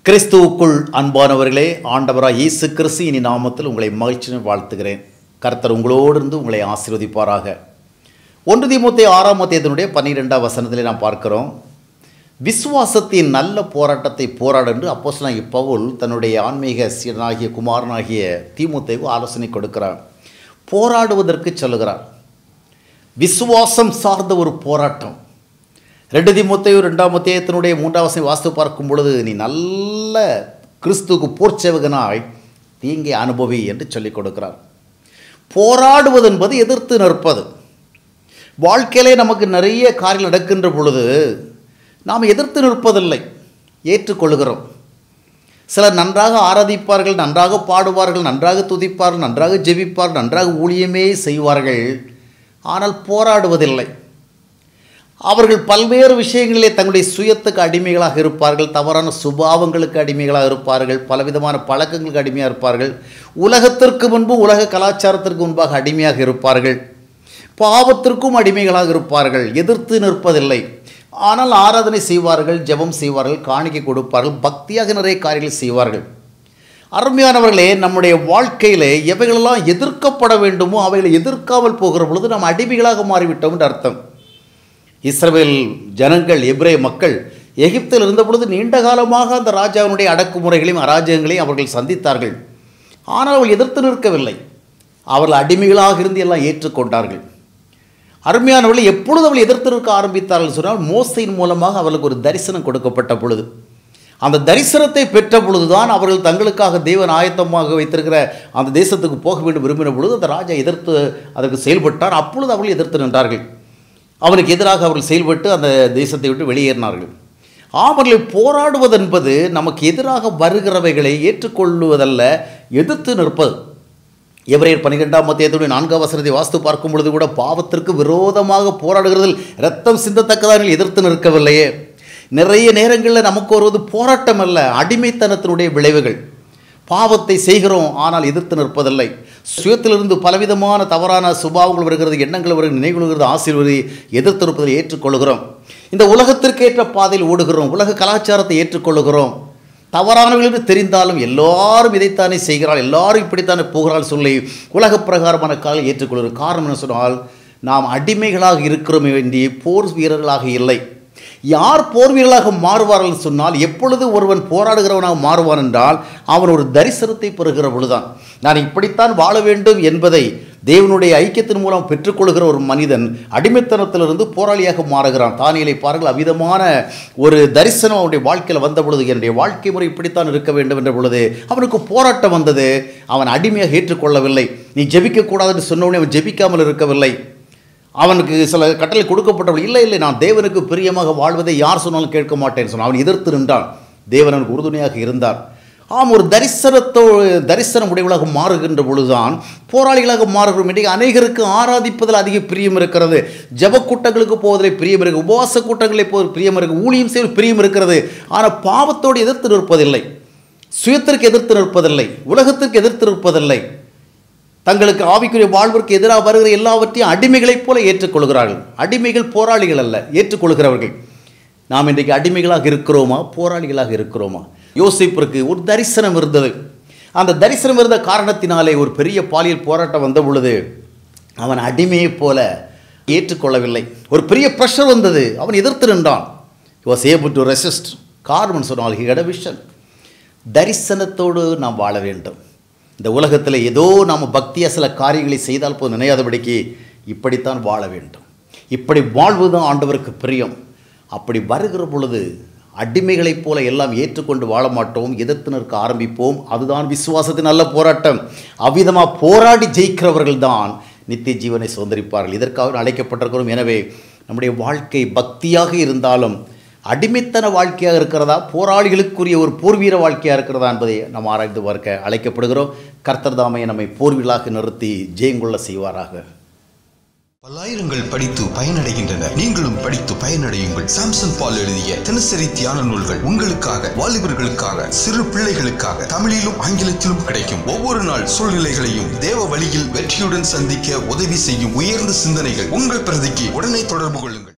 கிறிஸ்துவுக்குள் அன்பானவர்களே ஆண்டவராக இயேசு கிறிஸ்து இனி நாமத்தில் உங்களை மகிழ்ச்சியுடன் வாழ்த்துகிறேன் கர்த்தர் உங்களோடு இருந்து உங்களை ஆசீர்வதிப்பாராக ஒன்று தீமுத்தை ஆறாம் அத்தியத்தினுடைய பன்னிரெண்டாம் வசனத்திலே நாம் பார்க்கிறோம் விசுவாசத்தின் நல்ல போராட்டத்தை போராட என்று அப்போஸ்தலனாகிய பவுல் தன்னுடைய ஆன்மீக சீடனாகிய குமாரனாகிய தீமுத்தைக்கு ஆலோசனை கொடுக்கிறார் போராடுவதற்கு சொல்லுகிறார் விசுவாசம் சார்ந்த ஒரு போராட்டம் ரெண்டு திமுத்தையும் ரெண்டாம் அத்தியாயத்தினுடைய மூன்றாம் வசனம் வாஸ்து பார்க்கும் பொழுது நீ நல்ல கிறிஸ்துவுக்கு போர்ச்சேவகனாய் தீங்கை அனுபவி என்று சொல்லிக் கொடுக்கிறார் போராடுவது என்பது எதிர்த்து நிற்பது வாழ்க்கையிலே நமக்கு நிறைய காரியங்கள் நடக்கின்ற பொழுது நாம் எதிர்த்து நிற்பதில்லை ஏற்றுக்கொள்கிறோம் சிலர் நன்றாக ஆராதிப்பார்கள் நன்றாக பாடுவார்கள் நன்றாக துதிப்பார்கள் நன்றாக ஜெபிப்பார்கள் நன்றாக ஊழியமே செய்வார்கள் ஆனால் போராடுவதில்லை அவர்கள் பல்வேறு விஷயங்களிலே தங்களுடைய சுயத்துக்கு அடிமைகளாக இருப்பார்கள் தவறான சுபாவங்களுக்கு அடிமைகளாக இருப்பார்கள் பலவிதமான பழக்கங்களுக்கு அடிமையாக இருப்பார்கள் உலகத்திற்கு முன்பு உலக கலாச்சாரத்திற்கு முன்பாக அடிமையாக இருப்பார்கள் பாவத்திற்கும் அடிமைகளாக இருப்பார்கள் எதிர்த்து நிற்பதில்லை ஆனால் ஆராதனை செய்வார்கள் ஜெபம் செய்வார்கள் காணிக்கை கொடுப்பார்கள் பக்தியாக நிறைய காரியங்களை செய்வார்கள் அருமையானவர்களே நம்முடைய வாழ்க்கையிலே எவைகளெல்லாம் எதிர்க்கப்பட வேண்டுமோ அவைகளை எதிர்க்காமல் போகிற பொழுது நாம் அடிமைகளாக மாறிவிட்டோம் என்று அர்த்தம் இஸ்ரவேல் ஜனங்கள் எப்ரே மக்கள் எகிப்தில் இருந்த பொழுது நீண்ட காலமாக அந்த ராஜாவினுடைய அடக்குமுறைகளையும் அராஜகங்களையும் அவர்கள் சந்தித்தார்கள் ஆனால் அவர்கள் எதிர்த்து நிற்கவில்லை அவர்கள் அடிமைகளாக இருந்து எல்லாம் ஏற்றுக்கொண்டார்கள் அருமையானவர்கள் எப்பொழுது அவர்கள் எதிர்த்து நிற்க ஆரம்பித்தார்கள் சொன்னால் மோசையின் மூலமாக அவர்களுக்கு ஒரு தரிசனம் கொடுக்கப்பட்ட பொழுது அந்த தரிசனத்தை பெற்ற பொழுதுதான் அவர்கள் தங்களுக்காக தேவன் ஆயத்தமாக வைத்திருக்கிற அந்த தேசத்துக்கு போக வேண்டும் விரும்பின பொழுது அந்த ராஜா எதிர்த்து அதற்கு செயல்பட்டார் அப்பொழுது அவர்கள் எதிர்த்து நின்றார்கள் அவனுக்கு எதிராக அவர்கள் செயல்பட்டு அந்த தேசத்தை விட்டு வெளியேறினார்கள் அவர்களை போராடுவது என்பது நமக்கு எதிராக வருகிறவைகளை ஏற்றுக்கொள்வதல்ல எதிர்த்து நிற்பது எவரையர் பன்னிரெண்டாம் மத்தியத்துடைய நான்காம் வசனத்தை வாஸ்து பார்க்கும் பொழுது கூட பாவத்திற்கு விரோதமாக போராடுகிறதில் ரத்தம் சிந்தத்தக்கதாக எதிர்த்து நிற்கவில்லையே நிறைய நேரங்களில் நமக்கு வருவது போராட்டம் அல்ல அடிமைத்தனத்தினுடைய விளைவுகள் பாவத்தை செய்கிறோம் ஆனால் எதிர்த்து நிற்பதில்லை சுயத்திலிருந்து பலவிதமான தவறான சுபாவங்கள் வருகிறது எண்ணங்கள் வருகிறது நினைவுகள் வருகிறது ஆசீர்வதி எதிர்த்து நிற்பதை ஏற்றுக்கொள்கிறோம் இந்த உலகத்திற்கு ஏற்ற பாதையில் ஓடுகிறோம் உலக கலாச்சாரத்தை ஏற்றுக்கொள்கிறோம் தவறானவர்கள் என்று தெரிந்தாலும் எல்லாரும் இதைத்தானே செய்கிறாள் எல்லாரும் இப்படித்தானே போகிறாள் சொல்லி உலக பிரகாரமான காலை ஏற்றுக்கொள்கிறோம் காரணம் என்ன சொன்னால் நாம் அடிமைகளாக இருக்கிறோம் வேண்டிய போர் வீரர்களாக இல்லை யார் போர் வீரர்களாக மாறுவார்கள் சொன்னால் எப்பொழுது ஒருவன் போராடுகிறவனாக மாறுவான் என்றால் அவன் ஒரு தரிசனத்தை பெறுகிற பொழுதுதான் நான் இப்படித்தான் வாழ வேண்டும் என்பதை தேவனுடைய ஐக்கியத்தின் மூலம் பெற்றுக்கொள்கிற ஒரு மனிதன் அடிமைத்தனத்திலிருந்து போராளியாக மாறுகிறான் தானியலை பாருங்கள் அவ்விதமான ஒரு தரிசனம் அவனுடைய வாழ்க்கையில் வந்த பொழுது என்னுடைய வாழ்க்கை முறை இப்படித்தான் இருக்க வேண்டும் என்ற பொழுது அவனுக்கு போராட்டம் வந்தது அவன் அடிமையாக ஏற்றுக்கொள்ளவில்லை நீ ஜெபிக்கக்கூடாது என்று சொன்னவுடனே அவன் ஜெபிக்காமல் இருக்கவில்லை அவனுக்கு சில கட்டளை கொடுக்கப்பட்டவள் இல்லை இல்லை நான் தேவனுக்கு பிரியமாக வாழ்வதை யார் சொன்னாலும் கேட்க மாட்டேன்னு சொன்னான் அவன் எதிர்த்து நின்றான் தேவன் அவனுக்கு உறுதுணையாக இருந்தார் ஆம் ஒரு தரிசனத்தோ தரிசனம் உடையவளாக மாறுகின்ற பொழுதுதான் போராளிகளாக மாறுகிறோம் இன்றைக்கு அநேகருக்கு ஆராதிப்பதில் அதிக பிரியம் இருக்கிறது ஜப கூட்டங்களுக்கு போவதில் பிரியம் இருக்குது உபவாச கூட்டங்களை போவதில் பிரியம் இருக்குது ஊழியம் செய்வதில் பிரியம் இருக்கிறது ஆனால் பாவத்தோடு எதிர்த்து நிற்பதில்லை சுயத்திற்கு எதிர்த்து நிற்பதில்லை உலகத்திற்கு எதிர்த்து நிற்பதில்லை தங்களுக்கு ஆவிக்குரிய வாழ்விற்கு எதிராக வருகிற எல்லாவற்றையும் அடிமைகளைப் போல ஏற்றுக்கொள்கிறார்கள் அடிமைகள் போராளிகள் அல்ல ஏற்றுக்கொள்கிறவர்கள் நாம் இன்றைக்கு அடிமைகளாக இருக்கிறோமா போராளிகளாக இருக்கிறோமா யோசிப்பிற்கு ஒரு தரிசனம் இருந்தது அந்த தரிசனம் இருந்த காரணத்தினாலே ஒரு பெரிய பாலியல் போராட்டம் வந்த பொழுது அவன் அடிமையைப் போல ஏற்றுக்கொள்ளவில்லை ஒரு பெரிய ப்ரெஷர் வந்தது அவன் எதிர்த்து நின்றான் வாஸ் ஏபிள் டு ரெசிஸ்ட் காரணம் சொன்னால் ஹி விஷன் தரிசனத்தோடு நாம் வாழ வேண்டும் இந்த உலகத்தில் ஏதோ நாம் பக்தியாக சில காரியங்களை செய்தால் போது நினையாதபடிக்கு இப்படித்தான் வாழ வேண்டும் இப்படி வாழ்வுதான் ஆண்டவருக்கு பிரியம் அப்படி வருகிற பொழுது அடிமைகளைப் போல எல்லாம் ஏற்றுக்கொண்டு வாழ மாட்டோம் எதிர்த்து நிற்க ஆரம்பிப்போம் அதுதான் விசுவாசத்தின் நல்ல போராட்டம் அவ்விதமாக போராடி ஜெயிக்கிறவர்கள் தான் நித்திய ஜீவனை சுதந்திரிப்பார்கள் இதற்காக அழைக்கப்பட்டிருக்கிறோம் எனவே நம்முடைய வாழ்க்கை பக்தியாக இருந்தாலும் அடிமைத்தன வாழ்க்கையாக இருக்கிறதா போராளிகளுக்குரிய ஒரு போர்வீர வாழ்க்கையாக இருக்கிறதா என்பதை நாம் ஆராய்ந்து பார்க்க அழைக்கப்படுகிறோம் கர்த்தர் தாமையை நம்மை போர்வீலாக நிறுத்தி ஜெயங்கொள்ள செய்வாராக பல்லாயிரங்கள் படித்து பயனடைகின்றனர் நீங்களும் படித்து பயனடையுங்கள் சாம்சன் பால் எழுதிய தினசரி தியான நூல்கள் உங்களுக்காக வாலிபர்களுக்காக சிறு பிள்ளைகளுக்காக தமிழிலும் ஆங்கிலத்திலும் கிடைக்கும் ஒவ்வொரு நாள் சூழ்நிலைகளையும் தேவ வழியில் வெற்றியுடன் சந்திக்க உதவி செய்யும் உயர்ந்த சிந்தனைகள் உங்கள் பிரதிக்கு உடனே தொடர்பு கொள்ளுங்கள்